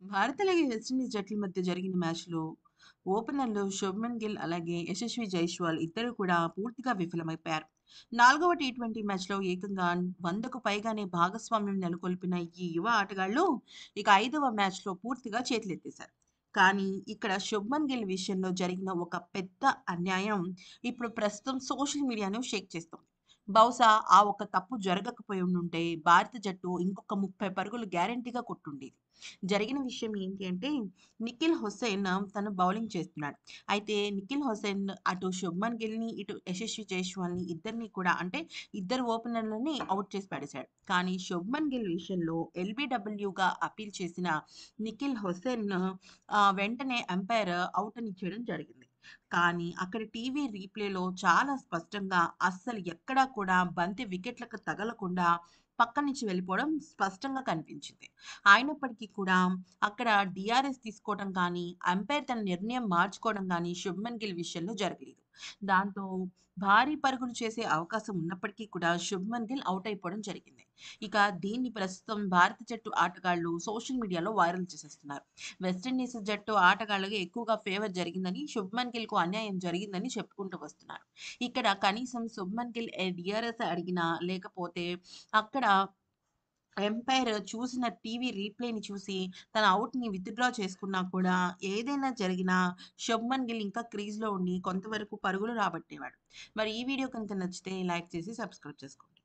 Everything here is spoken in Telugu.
భారత్ అలాగే వెస్టిండీస్ జట్ల మధ్య జరిగిన మ్యాచ్‌లో ఓపెనర్లు శుభ్మన్ గిల్ అలాగే యశస్వి జైస్వాల్ ఇద్దరు కూడా పూర్తిగా విఫలమైపోయారు. నాలుగవ టీ20 మ్యాచ్‌లో ఏకంగా 100కు పైగానే భాగస్వామ్యం నెలకొల్పిన ఈ యువ ఆటగాళ్లు ఇక ఐదవ మ్యాచ్‌లో పూర్తిగా చేతులెత్తేశారు. కానీ ఇక్కడ శుభ్మన్ గిల్ విషయంలో జరిగిన ఒక పెద్ద అన్యాయం ఇప్పుడు ప్రస్తుతం సోషల్ మీడియాను షేక్ చేస్తోంది. బహుశా ఆ ఒక్క తప్పు జరగకపోయి ఉండుంటే భారత జట్టు ఇంకొక 30 పరుగులు గ్యారంటీగా కొట్టుండేది. జరిగిన విషయం ఏంటి అంటే నిఖిల్ హుసేన్ తను బౌలింగ్ చేస్తున్నాడు. అయితే నిఖిల్ హుసేన్ అటు శుభ్మన్ గిల్‌ని, ఇటు యశస్వి జైస్వాల్‌ని ఇద్దరిని కూడా అంటే ఇద్దరు ఓపెనర్లని ఔట్ చేసి పడేశాడు. కానీ శుభ్మన్ గిల్ విషయంలో ఎల్‌బీడబ్ల్యూగా అపీల్ చేసిన నిఖిల్ హుసేన్ ఆహ్, వెంటనే అంపైర్ ఔట్ అని ఇచ్చేయడం జరిగింది. కానీ అక్కడ టీవీ రీప్లేలో చాలా స్పష్టంగా అస్సలు ఎక్కడా కూడా బంతి వికెట్లకు తగలకుండా పక్క నుంచి వెళ్ళిపోవడం స్పష్టంగా కనిపించింది. అయినప్పటికీ కూడా అక్కడ డీఆర్ఎస్ తీసుకోవడం కానీ, అంపైర్ తన నిర్ణయం మార్చుకోవడం గానీ శుభ్మన్ గిల్ విషయంలో జరగలేదు. దాంతో భారీ పరుగులు చేసే అవకాశం ఉన్నప్పటికీ కూడా శుభ్మన్ గిల్ ఔట్ అయిపోవడం జరిగింది. ఇక దీన్ని ప్రస్తుతం భారత జట్టు ఆటగాళ్లు సోషల్ మీడియాలో వైరల్ చేసేస్తున్నారు. వెస్టిండీస్ జట్టు ఆటగాళ్లకి ఎక్కువగా ఫేవర్ జరిగిందని, శుభ్మన్ గిల్‌కు అన్యాయం జరిగిందని చెప్పుకుంటూ వస్తున్నారు. ఇక్కడ కనీసం శుభ్మన్ గిల్ ఎ డీఆర్ఎస్ అడిగినా, లేకపోతే అక్కడ అంపైర్ చూసిన టీవీ రీప్లేని చూసి తన ఔట్‌ని విత్‌డ్రా చేసుకున్నా కూడా ఏదైనా జరిగినా శుభ్మన్ గిల్ ఇంకా క్రీజ్‌లో ఉండి కొంతవరకు పరుగులు రాబట్టేవాడు. మరి ఈ వీడియో కనుక నచ్చితే లైక్ చేసి సబ్స్క్రైబ్ చేసుకోండి.